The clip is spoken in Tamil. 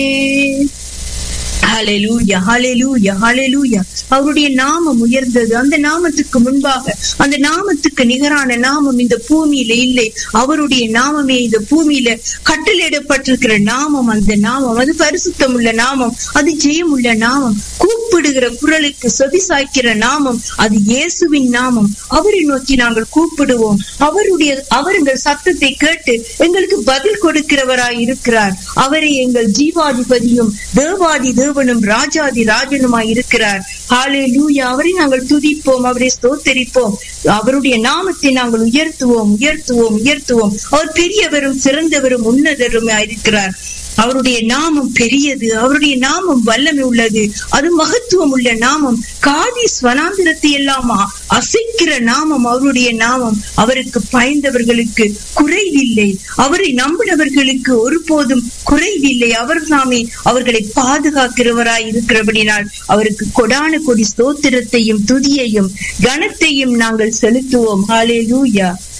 ஹalleluya ஹalleluya ஹalleluya அவருடைய நாமம் உயர்ந்தது அந்த நாமத்துக்கு முன்பாக அந்த நாமத்துக்கு நிகரான நாமம் இந்த பூமியில இல்லை அவருடைய நாமமே இந்த பூமியில கட்டளையிடப்பட்டிருக்கிற நாமம் அந்த நாமம் அது பரிசுத்தம் உள்ள நாமம் அது ஜெயம் உள்ள நாமம் கூப்பிடுகிற குரலுக்கு செவி சாய்க்கிற நாமம் அது இயேசுவின் நாமம் அவரை நோக்கி நாங்கள் கூப்பிடுவோம் அவருடைய அவர் எங்கள் சத்தத்தை கேட்டு எங்களுக்கு பதில் கொடுக்கிறவராய் இருக்கிறார் அவரை எங்கள் ஜீவாதிபதியும் தேவாதி தேவனும் ராஜாதி ராஜனுமாய் இருக்கிறார் ஹாலே லூயா அவரை நாங்கள் துதிப்போம் அவரை ஸ்தோத்தரிப்போம் அவருடைய நாமத்தை நாங்கள் உயர்த்துவோம் உயர்த்துவோம் உயர்த்துவோம் அவர் பெரியவரும் சிறந்தவரும் உன்னதரும் இருக்கிறார் அவருடைய நாமம் பெரியது அவருடைய நாமம் வல்லமை உள்ளது அது மகத்துவம் உள்ள நாமம் காதி ஸ்வனாந்திரத்தை எல்லாம் அசைக்கிற நாமம் அவருடைய நாமம் அவருக்கு பயந்தவர்களுக்கு குறைவில்லை அவரை நம்பினவர்களுக்கு ஒருபோதும் குறைவில்லை அவர் நாமே அவர்களை பாதுகாக்கிறவராய் இருக்கிறபடினால் அவருக்கு கொடான கொடி ஸ்தோத்திரத்தையும் துதியையும் கனத்தையும் நாங்கள் செலுத்துவோம் ஹாலே லூயா